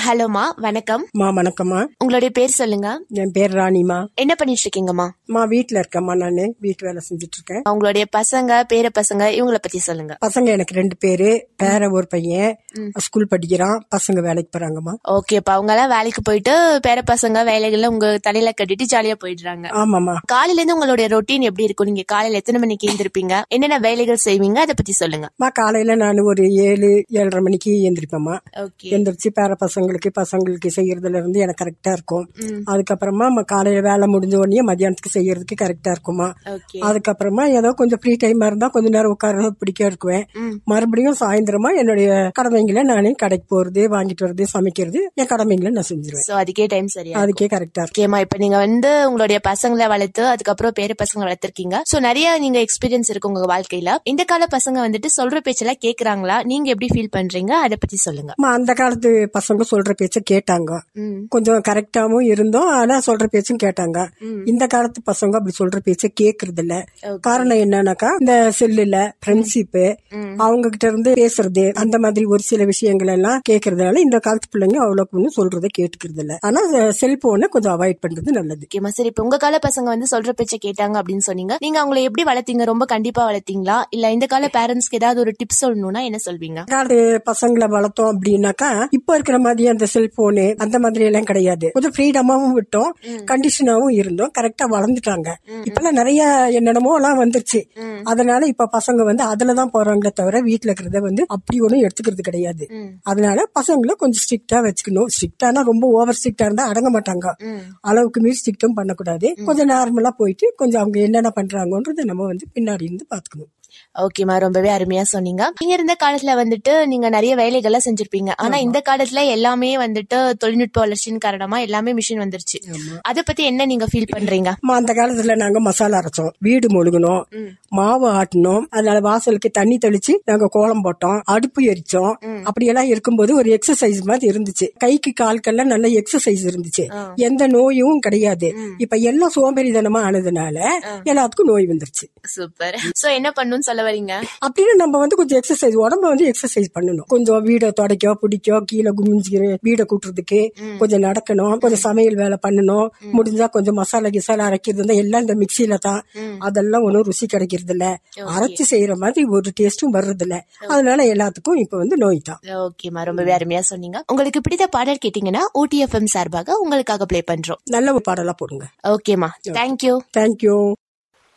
ஹலோமா வணக்கம் மா வணக்கம்மா உங்களுடைய பேர் சொல்லுங்க என் பேர் ராணிமா என்ன பண்ணிட்டு இருக்கீங்கம்மா மா வீட்டில் இருக்கேம்மா நான் வீட்டு வேலை செஞ்சுட்டு இருக்கேன் உங்களுடைய பசங்க பேர பசங்க இவங்கள பத்தி சொல்லுங்க பசங்க எனக்கு ரெண்டு பேரு பேர ஒரு பையன் ஸ்கூல் படிக்கிறான் பசங்க வேலைக்கு போறாங்கம்மா ஓகேப்பா அவங்க எல்லாம் வேலைக்கு போயிட்டு பேர பசங்க வேலைகள்ல உங்க தலையில கட்டிட்டு ஜாலியா போயிடுறாங்க ஆமாம்மா காலையில இருந்து உங்களுடைய ரொட்டீன் எப்படி இருக்கும் நீங்க காலையில எத்தனை மணிக்கு எழுந்திருப்பீங்க என்னென்ன வேலைகள் செய்வீங்க அதை பத்தி சொல்லுங்க மா காலையில நான் ஒரு ஏழு ஏழரை மணிக்கு எந்திரிப்பேம்மா ஓகே எந்திரிச்சு பேர பசங்களுக்கு பசங்களுக்கு செய்யறதுல இருந்து எனக்கு கரெக்டா இருக்கும் அதுக்கப்புறமா ம- காலையில வேலை முடிஞ்ச உடனே மத்தியானத்துக்கு செய்யறதுக்கு கரெக்டா இருக்குமா ஓகே அதுக்கப்புறமா ஏதோ கொஞ்சம் ஃப்ரீ டைமா இருந்தா கொஞ்ச நேரம் உட்கார பிடிக்க இருக்குவேன் மறுபடியும் சாயந்தரமா என்னுடைய கடமைங்களை நானே கடைக்கு போறது வாங்கிட்டு வர்றது சமைக்கிறது என் கடமைங்களை நான் செஞ்சிருவேன் சோ அதுக்கே டைம் சரியா அதுக்கே கரெக்டா இருக்கும் ஓகேமா இப்ப நீங்க வந்து உங்களுடைய பசங்களை வளர்த்து அதுக்கப்புறம் பேர பசங்களை வளர்த்திருக்கீங்க சோ நிறைய நீங்க எக்ஸ்பீரியன்ஸ் இருக்கு உங்க வாழ்க்கையில இந்த கால பசங்க வந்துட்டு சொல்ற பேச்செல்லாம் கேக்குறாங்களா நீங்க எப்படி ஃபீல் பண்றீங்க அதை பத்தி சொல்லுங்க அம்மா, அந்த காலத்து பசங்க சொல்ற பேச்ச கேட்டாங்க ம். கொஞ்சம் கரெக்டாவும் இருந்தோம் ஆனா சொல்ற பேச்சும் கேட்டாங்க இந்த காலத்து பசங்க அப்படி சொல்ற பேச்ச கேக்குறது இல்ல காரணம் என்னன்னாக்கா இந்த செல்லுல ஃப்ரெண்ட்ஷிப் அவங்க கிட்ட இருந்து பேசுறது அந்த மாதிரி ஒரு சில விஷயங்கள் எல்லாம் கேக்குறதுனால இந்த காலத்து பிள்ளைங்க அவ்வளவுக்கு ஒன்றும் சொல்றதை கேட்டுக்கிறது இல்ல ஆனா செல்போனை கொஞ்சம் அவாய்ட் பண்றது நல்லது ஓகேமா சரி இப்ப உங்க கால பசங்க வந்து சொல்ற பேச்ச கேட்டாங்க அப்படின்னு சொன்னீங்க நீங்க அவங்கள எப்படி வளர்த்தீங்க ரொம்ப கண்டிப்பா வளர்த்தீங்களா இல்ல இந்த கால பேரண்ட்ஸ்க்கு ஏதாவது ஒரு டிப்ஸ் சொல்லணும்னா என்ன சொல்வீங்க காலத்து பசங்களை வளர்த்தோம் அப்படின்னாக்கா இப்ப இருக்கிற மாதிரி அந்த செல்போனு அந்த மாதிரி எல்லாம் கிடையாது கொஞ்சம் ஃப்ரீடமாவும் விட்டோம் கண்டிஷனாவும் இருந்தோம் கரெக்டா வளர்ந்துட்டாங்க இப்பெல்லாம் நிறைய என்னென்னமோ எல்லாம் வந்துருச்சு அதனால இப்ப பசங்க வந்து அதுலதான் போறாங்களே தவிர வீட்டுல இருக்கிறத வந்து அப்படி ஒண்ணும் எடுத்துக்கிறது கிடையாது அதனால பசங்களை கொஞ்சம் ஸ்ட்ரிக்டா வச்சுக்கணும் ஸ்ட்ரிக்டானா ரொம்ப ஓவர் ஸ்ட்ரிக்டா இருந்தா அடங்க மாட்டாங்க அளவுக்கு மீறி ஸ்ட்ரிக்டும் பண்ணக்கூடாது கொஞ்சம் நார்மலா போயிட்டு கொஞ்சம் அவங்க என்னென்ன பண்றாங்கன்றது நம்ம வந்து பின்னாடி இருந்து பாத்துக்கணும் ஓகேமா ரொம்பவே அருமையா சொன்னீங்க நீங்க இருந்த காலத்துல வந்துட்டு நீங்க நிறைய வேலைகள்லாம் செஞ்சிருப்பீங்க ஆனா இந்த காலத்துல எல்லாமே வந்துட்டு தொழில்நுட்ப வளர்ச்சியின் காரணமா எல்லாமே மிஷின் வந்துருச்சு அத பத்தி என்ன நீங்க ஃபீல் பண்றீங்க அம்மா, அந்த காலத்துல நாங்க மசாலா அரைச்சோம் வீடு மொழுகணும் மாவு ஆட்டணும் அதனால வாசலுக்கு தண்ணி தெளிச்சு நாங்க கோலம் போட்டோம் அடுப்பு எரிச்சோம் அப்படியெல்லாம் இருக்கும்போது ஒரு எக்ஸசைஸ் மாதிரி இருந்துச்சு கைக்கு கால்கெல்லாம் நல்ல எக்ஸசைஸ் இருந்துச்சு எந்த நோயும் கிடையாது இப்ப எல்லாம் சோம்பேறித்தனமா ஆனதுனால எல்லாத்துக்கும் நோய் வந்துருச்சு சூப்பர் சோ என்ன பண்ணுன்னு சொல்ல வரீங்க அப்படின்னு நம்ம வந்து கொஞ்சம் எக்ஸசைஸ் உடம்ப வந்து எக்ஸசைஸ் பண்ணணும் கொஞ்சம் வீடை துடைக்கோ பிடிக்கோ கீழே குமிஞ்சு வீடை கூட்டுறதுக்கு கொஞ்சம் நடக்கணும் கொஞ்சம் சமையல் வேலை பண்ணணும் முடிஞ்சா கொஞ்சம் மசாலா கிசாலா அரைக்கிறது இருந்தா எல்லாம் இந்த மிக்சியில தான் அதெல்லாம் ஒன்றும் ருசி கிடைக்கிறது இல்ல அரைச்சு செய்யற மாதிரி ஒரு டேஸ்டும் வர்றது இல்ல அதனால எல்லாத்துக்கும் இப்ப வந்து நோய் தான் ஓகேமா ரொம்பவே அருமையா சொன்னீங்க உங்களுக்கு பிடித்த பாடல் கேட்டீங்கன்னா ஓடிஎஃப்எம் சார்பாக உங்களுக்காக ப்ளே பண்றோம் நல்ல ஒரு பாடலா போடுங்க ஓகேமா தேங்க்யூ தேங்க்யூ